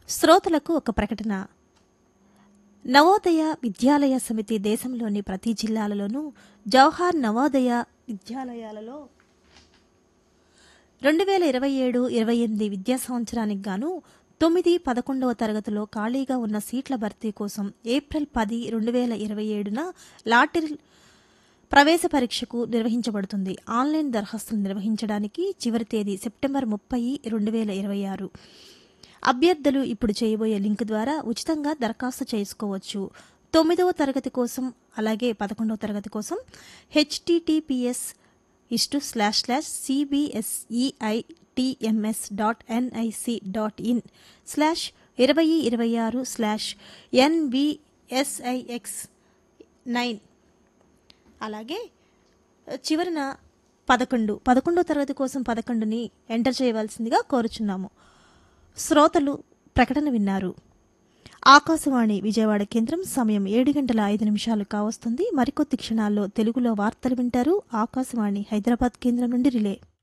శ్రోతలకు ఒక ప్రకటన నవోదయ విద్యాలయ సమితి దేశంలోని ప్రతి జిల్లాలలోనూ జవహర్ నవోదయ విద్యాలయాలలో రెండు వేల ఇరవై ఏడు ఇరవై ఎనిమిది విద్యా సంవత్సరానికి గాను తొమ్మిది పదకొండవ తరగతిలో ఖాళీగా ఉన్న సీట్ల భర్తీ కోసం ఏప్రిల్ పది రెండు వేల ఇరవై ఏడున లాటరీ ప్రవేశ పరీక్షకు నిర్వహించబడుతుంది ఆన్లైన్ దరఖాస్తులు నిర్వహించడానికి చివరి తేదీ సెప్టెంబర్ ముప్పై రెండు వేల ఇరవై ఆరు అభ్యర్థులు ఇప్పుడు చేయబోయే లింక్ ద్వారా ఉచితంగా దరఖాస్తు చేసుకోవచ్చు తొమ్మిదవ తరగతి కోసం అలాగే పదకొండవ తరగతి కోసం హెచ్టిటిపిఎస్ ఇస్టు slash slash CBSEITMS dot NIC dot in slash ఇరవై ఇరవై ఆరు స్లాష్ ఎన్బిఎస్ఐఎక్స్ నైన్ అలాగే చివరిన పదకొండు పదకొండో తరగతి కోసం పదకొండుని ఎంటర్ చేయవలసిందిగా కోరుచున్నాము శ్రోతలు ప్రకటన విన్నారు ఆకాశవాణి విజయవాడ కేంద్రం సమయం ఏడు గంటల ఐదు నిమిషాలు కావస్తుంది మరికొద్ది క్షణాల్లో తెలుగులో వార్తలు వింటారు ఆకాశవాణి హైదరాబాద్ కేంద్రం నుండి రిలే